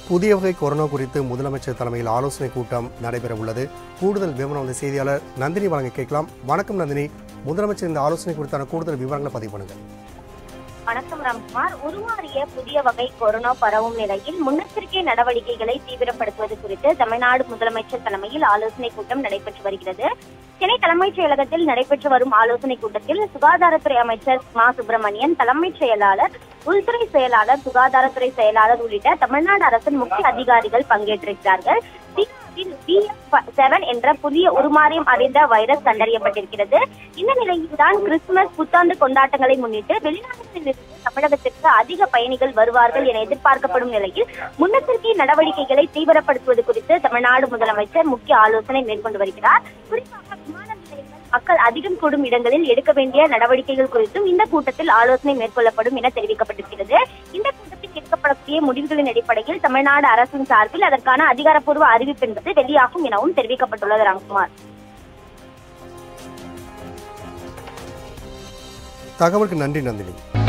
புதிய வகை கொரோனா குறித்து முதலமைச்சர் தலைமையில் ஆலோசனை கூட்டம் நடைபெற உள்ளது கூடுதல் விவரம் வந்து செய்தியாளர் நந்தினி வழங்க கேட்கலாம் வணக்கம் நந்தினி முதலமைச்சர் இந்த ஆலோசனை குறித்தான கூடுதல் விவரங்களை பதிவு பண்ணுங்க வணக்கம் ராம்குமார் உருமாறிய புதிய வகை கொரோனா பரவும் நிலையில் முன்னெச்சரிக்கை நடவடிக்கைகளை தீவிரப்படுத்துவது குறித்து தமிழ்நாடு முதலமைச்சர் தலைமையில் ஆலோசனை கூட்டம் நடைபெற்று வருகிறது சென்னை தலைமைச் செயலகத்தில் நடைபெற்று வரும் ஆலோசனை கூட்டத்தில் சுகாதாரத்துறை அமைச்சர் மா சுப்பிரமணியன் தலைமைச் செயலாளர் உள்துறை செயலாளர் சுகாதாரத்துறை செயலாளர் உள்ளிட்ட தமிழ்நாடு அரசின் முக்கிய அதிகாரிகள் பங்கேற்றிருக்கிறார்கள் சீனாவில் BF7 என்ற புதிய உருமாறியம் அறிந்த வைரஸ் கண்டறியப்பட்டிருக்கிறது இந்த நிலையில்தான் கிறிஸ்துமஸ் புத்தாண்டு கொண்டாட்டங்களை முன்னிட்டு வெளிநாடுகளிலிருந்து தமிழகத்திற்கு அதிக பயணிகள் வருவார்கள் என எதிர்பார்க்கப்படும் நிலையில் முன்னெச்சரிக்கை நடவடிக்கைகளை தீவிரப்படுத்துவது குறித்து தமிழ்நாடு முதலமைச்சர் முக்கிய ஆலோசனை மேற்கொண்டு வருகிறார் குறிப்பாக விமான நிலையங்கள் மக்கள் அதிகம் கூடும் இடங்களில் எடுக்க வேண்டிய நடவடிக்கைகள் குறித்தும் இந்த கூட்டத்தில் ஆலோசனை மேற்கொள்ளப்படும் என தெரிவிக்கப்பட்டிருக்கிறது இந்த கூட்டத்தில் எடுக்கப்படக்கூடிய முடிவுகளின் அடிப்படையில் தமிழ்நாடு அரசின் சார்பில் அதற்கான அதிகாரப்பூர்வ அறிவிப்பு என்பது வெளியாகும் எனவும் தெரிவிக்கப்பட்டுள்ளது ராம்குமார் தகவலுக்கு நன்றி நந்தினி